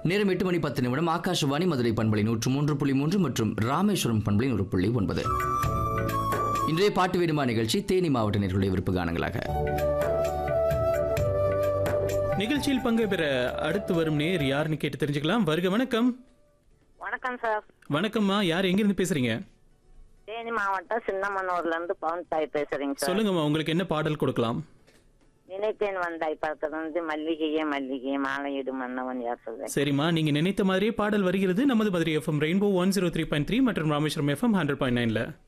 நேரம் எட்டு மணி பத்து நிமிடம் ஆகாஷவாணி மதுரை பண்பலை நூற்று மூன்று புள்ளி மூன்று மற்றும் ராமேஸ்வரம் பண்பலை நூறு புள்ளி ஒன்பது இன்றைய பாட்டு வேணுமா நிகழ்ச்சி தேனி மாவட்ட நேர்களுடைய விருப்ப கானங்களாக நிகழ்ச்சியில் பங்கு பெற அடுத்து வரும் நேர் யாருன்னு கேட்டு தெரிஞ்சுக்கலாம் வருக வணக்கம் வணக்கம் சார் வணக்கம்மா யார் எங்கிருந்து பேசுறீங்க தேனி மாவட்டம் சின்னமனூர்ல இருந்து பவன் தாய் பேசுறீங்க சார் சொல்லுங்கம்மா உங்களுக்கு என்ன பாடல் கொடுக்கலாம் நினைத்தேன் வந்தாய் படத்துல வந்து மல்லிகையே மல்லிகையே மாலையிடு மன்னவன் யார் சொல்றேன் சரிம்மா நீங்க நினைத்த மாதிரியே பாடல் வருகிறது நமது Madurai FM rainbow one zero three point three மற்றும் ராமேஸ்வரம் எஃப்எம் ஹண்ட்ரட் பாயிண்ட் நைன்ல